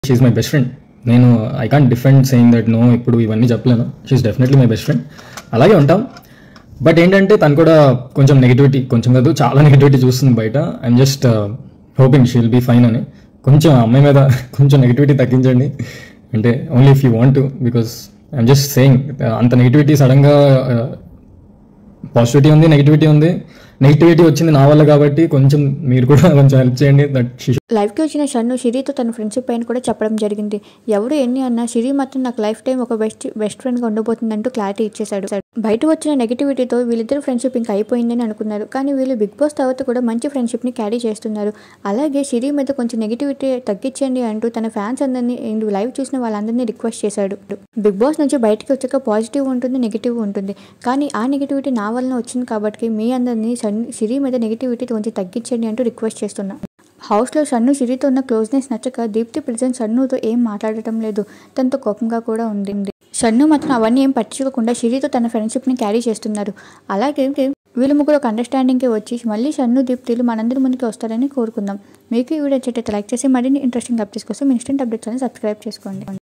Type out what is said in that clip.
she my best friend నేను I can't defend saying that no ఇప్పుడు ఇవన్నీ చెప్పలేను she's definitely my best friend అలాగే ఉంటాం బట్ ఏంటంటే తను కూడా కొంచెం నెగిటివిటీ కొంచెం కాదు చాలా నెగిటివిటీ చూస్తుంది బయట I'm just hoping she'll be fine అని కొంచెం ఆ అమ్మాయి మీద కొంచెం నెగిటివిటీ తగ్గించండి అంటే only if you want to because I'm just saying అంత నెగిటివిటీ సడన్గా పాజిటివిటీ ఉంది నెగిటివిటీ ఉంది నెగిటివిటీ వచ్చింది నా వల్ల కాబట్టి కొంచెం మీరు కూడా కొంచెం హెల్ప్ చేయండి దట్ షీ లైఫ్కి వచ్చిన షన్ను షిరీతో తన ఫ్రెండ్షిప్ పైన కూడా చెప్పడం జరిగింది ఎవరు ఎన్ని అన్నా షిరీ మాత్రం నాకు లైఫ్ టైం ఒక బెస్ట్ బెస్ట్ ఫ్రెండ్గా ఉండబోతుందంటూ క్లారిటీ ఇచ్చేశాడు బయట వచ్చిన నెగిటివిటీతో వీళ్ళిద్దరు ఫ్రెండ్షిప్ ఇంకా అయిపోయిందని అనుకున్నారు కానీ వీళ్ళు బిగ్ బాస్ తర్వాత కూడా మంచి ఫ్రెండ్షిప్ని క్యారీ చేస్తున్నారు అలాగే షిరీ మీద కొంచెం నెగిటివిటీ తగ్గించండి అంటూ తన ఫ్యాన్స్ అందరినీ అండ్ లైవ్ చూసిన వాళ్ళందరినీ రిక్వెస్ట్ చేశాడు బిగ్ బాస్ నుంచి బయటకు వచ్చాక పాజిటివ్ ఉంటుంది నెగిటివ్ ఉంటుంది కానీ ఆ నెగిటివిటీ నా వలన వచ్చింది కాబట్టి మీ అందరినీ సన్- షిరీ మీద నెగిటివిటీ కొంచెం తగ్గించండి అంటూ రిక్వెస్ట్ చేస్తున్నా హౌస్లో షన్ను షిరితో ఉన్న క్లోజ్నెస్ నచ్చక దీప్తి ప్రెజెంట్ షన్నుతో ఏం మాట్లాడటం లేదు తనతో కోపంగా కూడా ఉంది షన్ను మాత్రం అవన్నీ ఏం పట్టించుకోకుండా షిరితో తన ఫ్రెండ్షిప్ని క్యారీ చేస్తున్నారు అలాగే వీళ్ళు ముగ్గురు ఒక అండర్స్టాండింగ్కి వచ్చి మళ్ళీ షన్ను దీప్తిలు మనందరి ముందుకు వస్తారని కోరుకుందాం మీకు ఈ వీడియో వచ్చేటట్టు లైక్ చేసి మరిన్ని ఇంట్రెస్టింగ్ అప్డేట్స్ కోసం ఇన్స్టెంట్ అప్డేట్స్ అని సబ్స్క్రైబ్ చేసుకోండి